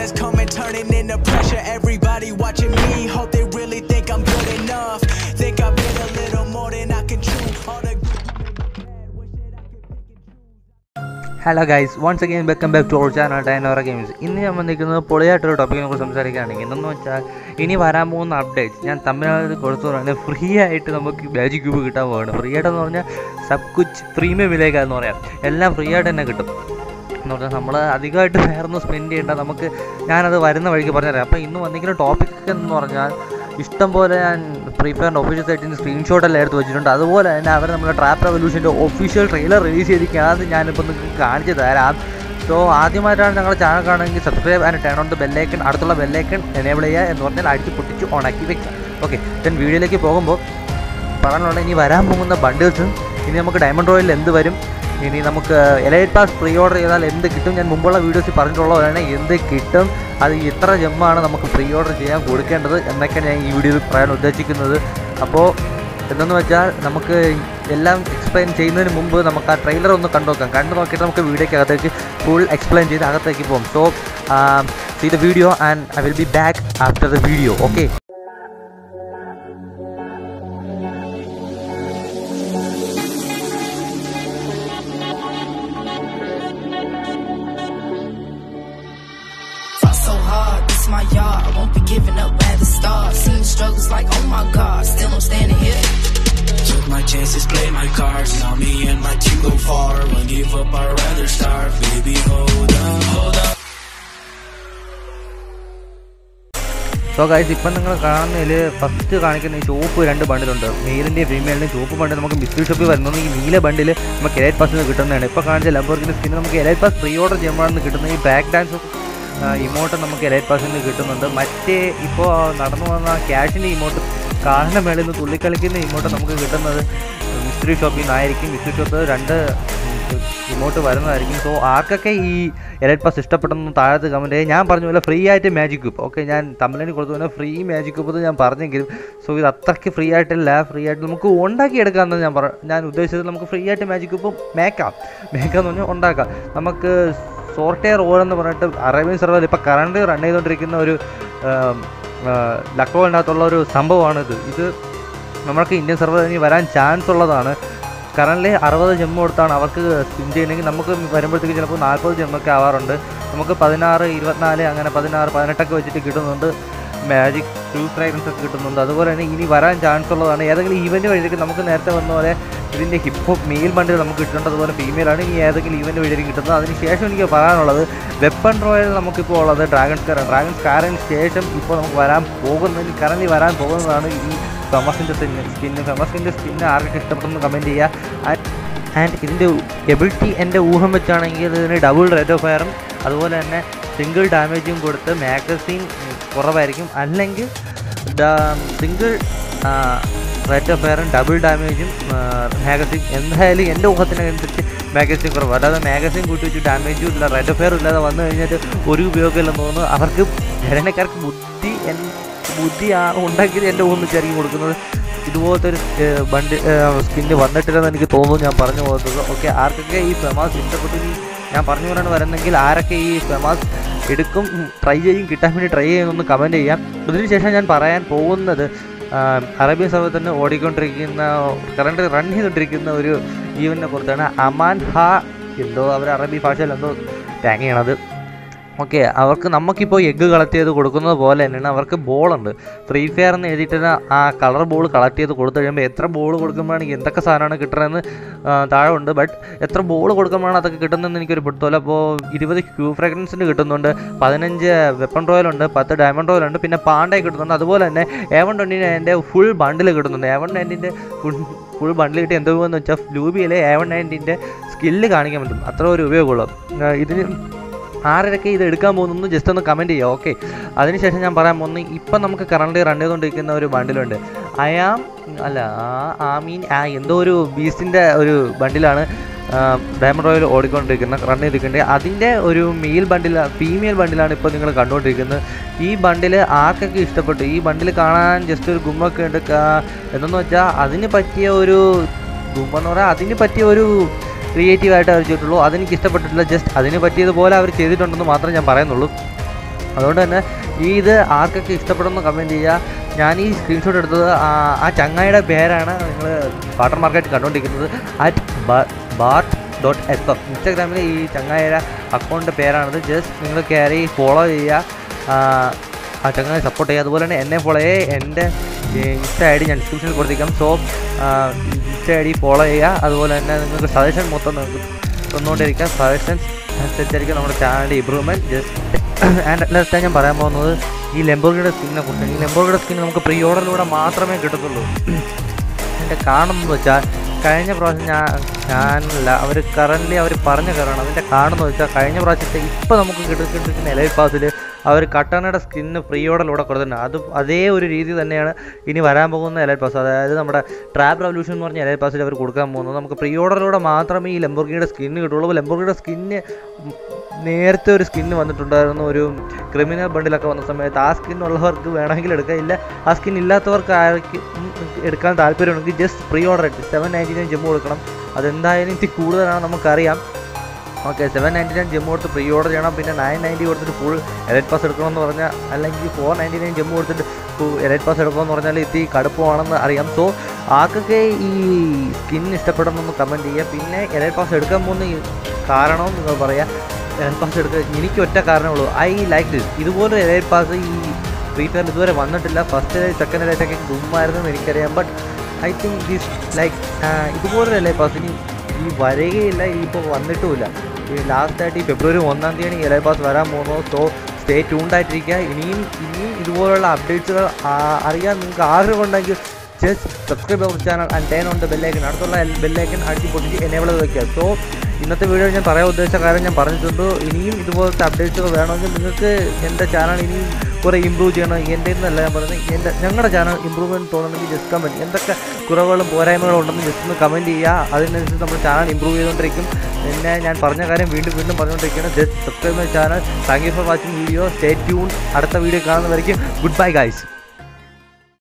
that's coming, turning into pressure. Everybody watching me, hope they really think I'm good enough. Think I've been a little more than I can chew. All the good you made me bad, wish that I could pick and choose. Hello guys once again welcome back to our channel Dinora Games ഇന്ന് ഞാൻ വന്നിരിക്കുന്നത് പൊളിയായിട്ടൊരു ടോപ്പിക്കിനെ കുറിച്ച് സംസാരിക്കുകയാണെങ്കിൽ എന്തെന്ന് വെച്ചാൽ ഇനി വരാൻ പോകുന്ന അപ്ഡേറ്റ്സ് ഞാൻ തമിഴ്നാട് കൊടുത്തു പറഞ്ഞാൽ ഫ്രീ ആയിട്ട് നമുക്ക് മാജിക് ക്യൂബ് കിട്ടാൻ പോവാണ് ഫ്രീ ആയിട്ടെന്ന് പറഞ്ഞാൽ സബ് കുച്ച് പ്രീമിയം വിലയ്ക്കാന്ന് പറയാം എല്ലാം ഫ്രീ ആയിട്ട് തന്നെ കിട്ടും എന്ന് പറഞ്ഞാൽ നമ്മൾ അധികമായിട്ട് വേറൊന്നും സ്പെൻഡ് ചെയ്യേണ്ട നമുക്ക് ഞാനത് വരുന്ന വഴിക്ക് പറഞ്ഞുതരാം അപ്പോൾ ഇന്ന് വന്നിരിക്കുന്ന ടോപ്പിക് എന്ന് പറഞ്ഞാൽ ഇഷ്ടം പോലെ ഞാൻ ഫ്രീ ഫയറിൻ്റെ ഒഫീഷ്യൽ സൈറ്റിൽ സ്ക്രീൻഷോട്ട് എല്ലാം എടുത്ത് വെച്ചിട്ടുണ്ട് അതുപോലെ തന്നെ അവർ നമ്മുടെ ട്രാപ്പ് റെവല്യൂഷൻ്റെ ഒഫീഷ്യൽ ട്രെയിലർ റിലീസ് ചെയ്തിരിക്കുകയാണ് അത് ഞാനിപ്പോൾ നിങ്ങൾക്ക് കാണിച്ചു തരാം സോ ആദ്യമായിട്ടാണ് ഞങ്ങളുടെ ചാനൽ കാണുമെങ്കിൽ subscribe and turn on the bell icon അടുത്തുള്ള ബെല്ലൈക്കൺ എനേബിൾ ചെയ്യുക എന്ന് പറഞ്ഞാൽ അടിച്ച് പൊട്ടിച്ച് ഓണാക്കി വെക്കുക ഓക്കെ ദെൻ വീഡിയോയിലേക്ക് പോകുമ്പോൾ പറയാനുള്ള ഇനി വരാൻ പോകുന്ന ബണ്ടിൽസും ഇനി നമുക്ക് ഡയമണ്ട് റോയിൽ എന്ത് വരും ഇനി നമുക്ക് എലൈറ്റ് പാസ് പ്രീ ഓർഡർ ചെയ്താൽ എന്ത് കിട്ടും ഞാൻ മുമ്പുള്ള വീഡിയോസിൽ പറഞ്ഞിട്ടുള്ളതാണ് എന്ത് കിട്ടും അത് എത്ര ജമ്മാണ് നമുക്ക് പ്രീ ഓർഡർ ചെയ്യാൻ കൊടുക്കേണ്ടത് എന്നൊക്കെയാണ് ഞാൻ ഈ വീഡിയോയിൽ പറയാൻ ഉദ്ദേശിക്കുന്നത് അപ്പോൾ എന്തെന്ന് വെച്ചാൽ നമുക്ക് എല്ലാം എക്സ്പ്ലെയിൻ ചെയ്യുന്നതിന് മുമ്പ് നമുക്ക് ആ ട്രെയിലർ ഒന്ന് കണ്ടു നോക്കാം കണ്ടു നോക്കിയിട്ട് നമുക്ക് വീഡിയോയ്ക്ക് അകത്തേക്ക് ഫുൾ എക്സ്പ്ലെയിൻ ചെയ്ത് അകത്തേക്ക് പോകും so see the video and I will be back after the video okay Fought so hard, this my yard. I won't be giving up at the start. Seen the struggles like, oh my god, still I'm standing here. Took my chances, played my cards. Now me and my team go far. Won't give up, I'd rather starve. Baby, hold up, hold up. So guys ഇപ്പം നിങ്ങൾ കാണുന്നതിൽ first കാണിക്കുന്ന ഈ ചുവപ്പ് രണ്ട് ബണ്ടിലുണ്ട് മെയിലിൻ്റെയും ഫീമെയിലിൻ്റെയും ചുവപ്പ് ബണ്ടിൽ നമുക്ക് mystery ഷോപ്പിൽ വരുന്നത് ഈ നീല ബണ്ടിൽ നമുക്ക് എലൈറ്റ് പാസിൽ നിന്ന് കിട്ടുന്നതാണ് ഇപ്പോൾ കാണിച്ച ലംബോർഗിൻ്റെ സ്കിൻ നമുക്ക് എലൈറ്റ് പാസ് പ്രീ ഓർഡർ ചെയ്യുമ്പോഴാണ് കിട്ടുന്നത് ഈ ബാക്ക് ഡാൻസ് ഇമോട്ട് നമുക്ക് എലൈറ്റ് പാസിൽ നിന്ന് കിട്ടുന്നുണ്ട് മറ്റേ ഇപ്പോൾ നടന്നു വന്ന ക്യാഷിൻ്റെ ഇമോട്ട് കാലിൻ്റെ മേളിൽ നിന്ന് തുള്ളിക്കളിക്കുന്ന ഇമോട്ട് നമുക്ക് കിട്ടുന്നത് മിസ്റ്ററി ഷോപ്പിൽ നിന്നായിരിക്കും മിസ്റ്ററി ഷോപ്പ് രണ്ട് ഇങ്ങോട്ട് വരുന്നതായിരിക്കും സോ ആർക്കൊക്കെ ഈ എലൈറ്റ് പാസ് ഇഷ്ടപ്പെട്ടെന്ന് താഴത്ത് കമൻറ്റ് ചെയ്യുക ഞാൻ പറഞ്ഞ പോലെ ഫ്രീ ആയിട്ട് മാജിക് കുപ്പ് ഓക്കെ ഞാൻ തമിഴിന് കൊടുത്തു തന്നെ ഫ്രീ മാജിക് കുപ്പ് എന്ന് ഞാൻ പറഞ്ഞെങ്കിലും സോ ഇത് അത്രയ്ക്ക് ഫ്രീ ആയിട്ടില്ല ഫ്രീ ആയിട്ട് നമുക്ക് ഉണ്ടാക്കിയെടുക്കാമെന്ന് ഞാൻ പറ ഞാൻ ഉദ്ദേശിച്ചത് നമുക്ക് ഫ്രീ ആയിട്ട് മാജിക് കുപ്പ് മേക്കാം മേക്കാം എന്ന് പറഞ്ഞാൽ ഉണ്ടാക്കാം നമുക്ക് സോർട്ടെയർ ഓർ എന്ന് പറഞ്ഞിട്ട് അറേബ്യൻ സെർവറിൽ ഇപ്പോൾ കറണ്ട് റൺ ചെയ്തുകൊണ്ടിരിക്കുന്ന ഒരു ലക്കോളിൻ്റെ അകത്തുള്ള ഒരു സംഭവമാണിത് ഇത് നമ്മൾക്ക് ഇന്ത്യൻ സെർവർ ഇനി വരാൻ ചാൻസ് ഉള്ളതാണ് കറൻലി അറുപത് ജെമ്മ് കൊടുത്താണ് അവർക്ക് സ്പിൻ ചെയ്യണമെങ്കിൽ നമുക്ക് വരുമ്പോഴത്തേക്ക് ചിലപ്പോൾ നാൽപ്പത് ജെമ്മൊക്കെ ആവാറുണ്ട് നമുക്ക് പതിനാറ് ഇരുപത്തിനാല് അങ്ങനെ പതിനാറ് പതിനെട്ടൊക്കെ വെച്ചിട്ട് കിട്ടുന്നുണ്ട് മാജിക് ടു ഫ്രാഗ്രൻസ് ഒക്കെ കിട്ടുന്നുണ്ട് അതുപോലെ തന്നെ ഇനി വരാൻ ചാൻസ് ഉള്ളതാണ് ഏതെങ്കിലും ഈവൻറ്റ് വഴിയൊക്കെ നമുക്ക് നേരത്തെ വന്ന പോലെ ഇതിൻ്റെ ഹിപ്പ് ഹോപ്പ് മെയിൽ ബണ്ടിൽ നമുക്ക് കിട്ടേണ്ടതുപോലെ ഫീമെയിലാണ് ഇനി ഏതെങ്കിലും ഈവൻറ്റ് വഴിയായിരിക്കും കിട്ടുന്നത് അതിന് ശേഷം എനിക്ക് പറയാനുള്ളത് വെപ്പൺ റോയൽ നമുക്കിപ്പോൾ ഉള്ളത് ഡ്രാഗൺ സ്കാർ ഡ്രാഗൺ സ്കാറിന് ശേഷം ഇപ്പോൾ നമുക്ക് വരാൻ പോകുന്നതിന് കറൻലി വരാൻ പോകുന്നതാണ് ഈ ഫെമസിൻ്റെ സ്കിന്ന് സ്കിന്ന് ഫെമസിൻ്റെ സ്കിന്ന് ആർക്കൊക്കെ ഇഷ്ടപ്പെട്ടെന്ന് കമൻറ്റ് ചെയ്യുക ആൻഡ് ഇതിൻ്റെ എബിലിറ്റി എൻ്റെ ഊഹം വെച്ചാണെങ്കിൽ ഇതിന് ഡബിൾ റേറ്റ് ഓഫ് ഫയറും അതുപോലെ തന്നെ സിംഗിൾ ഡാമേജും കൊടുത്ത് മാഗസീൻ കുറവായിരിക്കും അല്ലെങ്കിൽ സിംഗിൾ റേറ്റ് ഓഫ് ഫയറും ഡബിൾ ഡാമേജും മാഗസീൻ എന്തായാലും എൻ്റെ ഊഹത്തിനനുസരിച്ച് മാഗസീൻ കുറവ് അല്ലാതെ മാഗസീൻ കൂട്ടി വെച്ച് ഡാമേജും ഇല്ല റേറ്റ് ഓഫ് ഫയർ ഇല്ലാതെ വന്നു കഴിഞ്ഞിട്ട് ഒരു ഉപയോഗമില്ലെന്ന് തോന്നുന്നു അവർക്ക് ജനനക്കാർക്ക് ബുദ്ധി എൻ ബുദ്ധി ആ ഉണ്ടാക്കിയത് എൻ്റെ ഊഹം വെച്ചായിരിക്കും കൊടുക്കുന്നത് ഇതുപോലത്തെ ഒരു ബണ്ട് സ്കിന്ന് വന്നിട്ടില്ലെന്ന് എനിക്ക് തോന്നുന്നു ഞാൻ പറഞ്ഞു പോകുന്നത് ഓക്കെ ആർക്കൊക്കെ ഈ ഫെമാസ് ഇഷ്ടപ്പെട്ടു ഇനി ഞാൻ പറഞ്ഞു കൊണ്ടാണ് വരുന്നെങ്കിൽ ആരൊക്കെ ഈ ഫെമാസ് എടുക്കും ട്രൈ ചെയ്യും കിട്ടാൻ വേണ്ടി ട്രൈ ചെയ്യുമെന്ന് കമൻറ്റ് ചെയ്യാം ഇതിനുശേഷം ഞാൻ പറയാൻ പോകുന്നത് അറേബ്യൻ സർവ്വ തന്നെ ഓടിക്കൊണ്ടിരിക്കുന്ന കറണ്ട് റൺ ചെയ്തുകൊണ്ടിരിക്കുന്ന ഒരു ഈവനെ കുറിച്ചാണ് അമാൻ ഹാ എന്തോ അവർ അറബി ഭാഷയിൽ എന്തോ ടാങ് ചെയ്യണത് ഓക്കെ അവർക്ക് നമുക്കിപ്പോൾ എഗ്ഗ് കളക്ട് ചെയ്ത് കൊടുക്കുന്നത് പോലെ തന്നെയാണ് അവർക്ക് ബോളുണ്ട് ഫ്രീ ഫയർ എന്ന് എഴുതിയിട്ട് ആ കളർ ബോൾ കളക്ട് ചെയ്ത് കൊടുത്തു കഴിയുമ്പോൾ എത്ര ബോൾ കൊടുക്കുമ്പോഴാണ് എന്തൊക്കെ സാധനമാണ് കിട്ടുന്നതെന്ന് താഴെ ഉണ്ട് ബട്ട് എത്ര ബോൾ കൊടുക്കുമ്പോഴാണ് അതൊക്കെ കിട്ടുന്നതെന്ന് എനിക്കൊരു പിടുത്തമില്ല അപ്പോൾ ഇരുപത് ക്യൂ ഫ്രാഗ്രൻസിന് കിട്ടുന്നുണ്ട് പതിനഞ്ച് വെപ്പൺ റോയലുണ്ട് പത്ത് ഡയമണ്ട് റോയലുണ്ട് പിന്നെ പാണ്ടേ കിട്ടുന്നുണ്ട് അതുപോലെ തന്നെ എവൺ ട്വൻറ്റി എൻ്റെ ഫുൾ ബണ്ടിൽ കിട്ടുന്നുണ്ട് എവൺ നയൻറ്റിൻ്റെ ഫുൾ ഫുൾ ബണ്ടിൽ കിട്ടി എന്തോ എന്ന് വെച്ചാൽ ലൂബിയിലെ എവൺ നയൻറ്റിൻ്റെ സ്കില്ല് കാണിക്കാൻ പറ്റും അത്ര ഒരു ഉപയോഗമുള്ളൂ ഇതിന് ആരൊക്കെ ഇത് എടുക്കാൻ പോകുന്നു ജസ്റ്റ് ഒന്ന് കമൻറ്റ് ചെയ്യുക ഓക്കെ അതിനുശേഷം ഞാൻ പറയാൻ പോകുന്നത് ഇപ്പം നമുക്ക് കറണ്ട് റൺ ചെയ്തുകൊണ്ടിരിക്കുന്ന ഒരു ബണ്ടിലുണ്ട് അയാം അല്ല ആ ആ മീൻ ആ എന്തോ ഒരു ബീസ്റ്റിൻ്റെ ഒരു ബണ്ടിലാണ് ഡയമണ്ട് റോയൽ ഓടിക്കൊണ്ടിരിക്കുന്ന റൺ ചെയ്തിരിക്കുന്നത് അതിൻ്റെ ഒരു മെയിൽ ബണ്ടിൽ ഫീമെയിൽ ബണ്ടിലാണ് ഇപ്പോൾ നിങ്ങൾ കണ്ടുകൊണ്ടിരിക്കുന്നത് ഈ ബണ്ടിൽ ആർക്കൊക്കെ ഇഷ്ടപ്പെട്ടു ഈ ബണ്ടിൽ കാണാൻ ജസ്റ്റ് ഒരു ഗുമ്മൊക്കെ ഉണ്ട് എന്തെന്ന് വെച്ചാൽ അതിന് പറ്റിയ ഒരു ഗുമ്മെന്ന് പറയാൻ അതിന് പറ്റിയ ഒരു ക്രിയേറ്റീവായിട്ട് അവർ ചെയ്തിട്ടുള്ളൂ അതെനിക്ക് ഇഷ്ടപ്പെട്ടിട്ടില്ല ജസ്റ്റ് അതിന് പറ്റിയതുപോലെ അവർ ചെയ്തിട്ടുണ്ടെന്ന് മാത്രമേ ഞാൻ പറയുന്നുള്ളൂ അതുകൊണ്ട് തന്നെ ഈ ഇത് ആർക്കൊക്കെ ഇഷ്ടപ്പെടുന്നു കമൻറ്റ് ചെയ്യുക ഞാൻ ഈ സ്ക്രീൻഷോട്ട് എടുത്തത് ആ ആ ചങ്ങായിയുടെ പേരാണ് നിങ്ങൾ വാട്ടർ മാർക്കറ്റ് കണ്ടുകൊണ്ടിരിക്കുന്നത് at Bart dot F M ഇൻസ്റ്റാഗ്രാമിൽ ഈ ചങ്ങായിയുടെ അക്കൗണ്ടിൻ്റെ പേരാണിത് ജസ്റ്റ് നിങ്ങൾ കയറി ഫോളോ ചെയ്യുക ആ, ആ ചങ്ങായി സപ്പോർട്ട് ചെയ്യുക അതുപോലെ തന്നെ എന്നെ ഫോളോ ചെയ്യുക എൻ്റെ ഇൻസ്റ്റ ഐ ഡി ഞാൻ ഡിസ്ക്രിപ്ഷനിൽ കൊടുത്തിരിക്കാം so Insta I D follow ചെയ്യുക അതുപോലെ തന്നെ നിങ്ങൾക്ക് സജഷൻ മൊത്തം നിങ്ങൾക്ക് തന്നുകൊണ്ടിരിക്കുക സജഷൻസ് അനുസരിച്ചായിരിക്കും നമ്മുടെ ചാനലിൻ്റെ ഇമ്പ്രൂവ്മെൻറ്റ് ജസ്റ്റ് ആൻഡ് ലാസ്റ്റ് ഞാൻ പറയാൻ പോകുന്നത് ഈ ലെമ്പോർഗിയുടെ സ്കിന്നിനെ കുറിച്ച് ഈ ലെമ്പോർഗിയുടെ സ്കിൻ നമുക്ക് പ്രീ ഓർഡറിലൂടെ മാത്രമേ കിട്ടത്തുള്ളൂ എൻ്റെ കാണുന്നത് വെച്ചാൽ കഴിഞ്ഞ പ്രാവശ്യം ഞാൻ ഞാനല്ല അവർ കറൻ്റ് അവർ പറഞ്ഞ കാരണം അതിൻ്റെ കാണുന്നത് വെച്ചാൽ കഴിഞ്ഞ പ്രാവശ്യത്തെ ഇപ്പോൾ നമുക്ക് കിട്ടിക്കൊണ്ടിരിക്കുന്ന എലൈറ്റ് പാസിൽ അവർ കട്ടണയുടെ സ്കിന്ന് ഫ്രീ ഓർഡറിലൂടെ കൊടുത്തിട്ടുണ്ട് അത് അതേ ഒരു രീതി തന്നെയാണ് ഇനി വരാൻ പോകുന്ന എലൈറ്റ് പാസ് അതായത് നമ്മുടെ ട്രാപ്പ് റവല്യൂഷൻ എന്ന് പറഞ്ഞ എലൈറ്റ് പാസിൽ അവർ കൊടുക്കാൻ പോകുന്നത് നമുക്ക് പ്രീ ഓർഡറിലൂടെ മാത്രമേ ഈ ലെമ്പോർഗിയുടെ സ്കിന്ന് കിട്ടുള്ളൂ ലെമ്പോർഗിയുടെ സ്കിന്ന് നേരത്തെ ഒരു സ്കിന്ന് വന്നിട്ടുണ്ടായിരുന്നു ഒരു ക്രിമിനൽ ബണ്ടിലൊക്കെ വന്ന സമയത്ത് ആ സ്കിൻ ഉള്ളവർക്ക് വേണമെങ്കിൽ എടുക്കാം ഇല്ല ആ സ്കിൻ ഇല്ലാത്തവർക്ക് ആർക്ക് എടുക്കാൻ താല്പര്യമുണ്ടെങ്കിൽ ജസ്റ്റ് പ്രീ ഓർഡർ ഇട്ട് സെവൻ നയൻറ്റി നയൻ ജമ്മു കൊടുക്കണം അതെന്തായാലും ഇത്തിരി കൂടുതലാണ് നമുക്കറിയാം ഓക്കെ സെവൻ നയൻറ്റി നയൻ ജമ്മു കൊടുത്ത് പ്രീ ഓർഡർ ചെയ്യണം പിന്നെ നയൻ നയൻറ്റി കൊടുത്തിട്ട് ഫുൾ എലൈറ്റ് പാസ് എടുക്കണമെന്ന് പറഞ്ഞാൽ അല്ലെങ്കിൽ ഫോർ നയൻറ്റി നയൻ ജമ്മു കൊടുത്തിട്ട് എലൈറ്റ് പാസ് എടുക്കണമെന്ന് പറഞ്ഞാൽ ഇത്തിരി കടുപ്പമാണെന്ന് അറിയാം സോ ആർക്കൊക്കെ ഈ സ്കിൻ ഇഷ്ടപ്പെടണമെന്ന് കമൻറ്റ് ചെയ്യുക പിന്നെ എലൈറ്റ് പാസ് എടുക്കാൻ പോകുന്ന ഈ കാരണവും നിങ്ങൾ പറയാം എലൈറ്റ് പാസ് എടുക്കുക എനിക്ക് ഒറ്റ കാരണമേ ഉള്ളൂ ഐ ലൈക്ക് ദിസ് ഇതുപോലെ എലൈറ്റ് പാസ് ഈ ഫ്രീ ഫയറിൽ ഇതുവരെ വന്നിട്ടില്ല ഫസ്റ്റ് സെക്കൻഡ് എലൈറ്റൊക്കെ ഗുമ്മായിരുന്നു എന്ന് എനിക്കറിയാം but I think this like ഇതുപോലൊരു എലൈറ്റ് പാസ് ഇനി ഈ വരികയില്ല ഇപ്പോൾ വന്നിട്ടുമില്ല ഈ ലാസ്റ്റായിട്ട് ഈ ഫെബ്രുവരി ഒന്നാം തീയതി എലൈറ്റ് പാസ് വരാൻ പോകുന്നു സോ സ്റ്റേ ട്യൂൺഡായിട്ടിരിക്കുക ഇനിയും ഇനിയും ഇതുപോലുള്ള അപ്ഡേറ്റ്സുകൾ അറിയാൻ നിങ്ങൾക്ക് ആഗ്രഹമുണ്ടെങ്കിൽ just subscribe our channel and turn on the bell icon അടുത്തുള്ള ബെല്ലൈക്കൻ അടിച്ച് പൊട്ടിച്ച് എനേബിൾ ചെയ്ത് വയ്ക്കുക സോ ഇന്നത്തെ വീഡിയോ ഞാൻ പറയാൻ ഉദ്ദേശിച്ച കാര്യം ഞാൻ പറഞ്ഞിട്ടുണ്ട് ഇനിയും ഇതുപോലത്തെ അപ്ഡേറ്റ്സുകൾ വേണമെങ്കിൽ നിങ്ങൾക്ക് എൻ്റെ ചാനൽ ഇനിയും കുറേ ഇമ്പ്രൂവ് ചെയ്യണം എൻ്റെ എന്നല്ല ഞാൻ പറയുന്നത് എൻ്റെ ഞങ്ങളുടെ ചാനൽ ഇമ്പ്രൂവ്മെൻറ്റ് തോന്നണമെങ്കിൽ ജസ്റ്റ് കമൻറ്റ് എന്തൊക്കെ കുറവുകളും പോരായ്മകളും ഉണ്ടെന്ന് ജസ്റ്റ് ഒന്ന് കമൻറ്റ് ചെയ്യുക അതിനനുസരിച്ച് നമ്മുടെ ചാനൽ ഇമ്പ്രൂവ് ചെയ്തുകൊണ്ടിരിക്കും പിന്നെ ഞാൻ പറഞ്ഞ കാര്യം വീണ്ടും വീണ്ടും പറഞ്ഞുകൊണ്ടിരിക്കുകയാണ് just subscribe my channel thank you for watching video stay tune അടുത്ത വീഡിയോ കാണുന്നവരേക്കും ഗുഡ് ബൈ ഗൈസ്